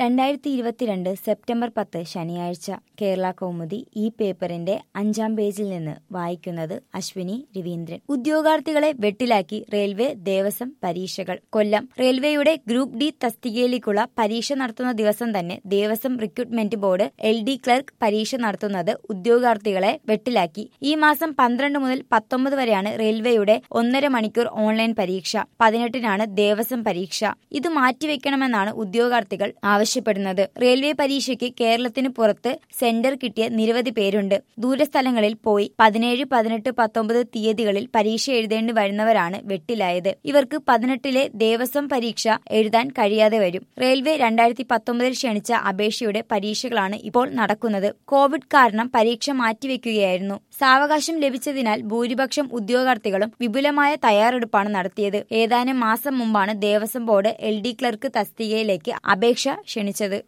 രണ്ടായിരത്തി ഇരുപത്തിരണ്ട് സെപ്റ്റംബർ പത്ത് ശനിയാഴ്ച കേരള കൗമുദി ഈ പേപ്പറിന്റെ അഞ്ചാം പേജിൽ നിന്ന് വായിക്കുന്നത് അശ്വിനി രവീന്ദ്രൻ ഉദ്യോഗാർത്ഥികളെ വെട്ടിലാക്കി റെയിൽവേ ദേവസ്വം പരീക്ഷകൾ കൊല്ലം റെയിൽവേയുടെ ഗ്രൂപ്പ് ഡി തസ്തികയിലേക്കുള്ള പരീക്ഷ നടത്തുന്ന ദിവസം തന്നെ Devaswom recruitment board L D clerk പരീക്ഷ നടത്തുന്നത് ഉദ്യോഗാർത്ഥികളെ വെട്ടിലാക്കി ഈ മാസം പന്ത്രണ്ട് മുതൽ പത്തൊമ്പത് വരെയാണ് റെയിൽവേയുടെ ഒന്നര മണിക്കൂർ ഓൺലൈൻ പരീക്ഷ പതിനെട്ടിനാണ് ദേവസ്വം പരീക്ഷ ഇത് മാറ്റിവെക്കണമെന്നാണ് ഉദ്യോഗാർത്ഥികൾ ആവശ്യപ്പെടുന്നത് റെയിൽവേ പരീക്ഷയ്ക്ക് കേരളത്തിന് പുറത്ത് സെന്റർ കിട്ടിയ നിരവധി പേരുണ്ട് ദൂരസ്ഥലങ്ങളിൽ പോയി പതിനേഴ് പതിനെട്ട് പത്തൊമ്പത് തീയതികളിൽ പരീക്ഷ എഴുതേണ്ടി വരുന്നവരാണ് വെട്ടിലായത് ഇവർക്ക് പതിനെട്ടിലെ ദേവസ്വം പരീക്ഷ എഴുതാൻ കഴിയാതെ വരും റെയിൽവേ രണ്ടായിരത്തി പത്തൊമ്പതിൽ ക്ഷണിച്ച അപേക്ഷയുടെ പരീക്ഷകളാണ് ഇപ്പോൾ നടക്കുന്നത് കോവിഡ് കാരണം പരീക്ഷ മാറ്റിവെക്കുകയായിരുന്നു സാവകാശം ലഭിച്ചതിനാൽ ഭൂരിപക്ഷം ഉദ്യോഗാർത്ഥികളും വിപുലമായ തയ്യാറെടുപ്പാണ് നടത്തിയത് ഏതാനും മാസം മുമ്പാണ് Devaswom board L D clerk തസ്തികയിലേക്ക് അപേക്ഷ ക്ഷണിച്ചത്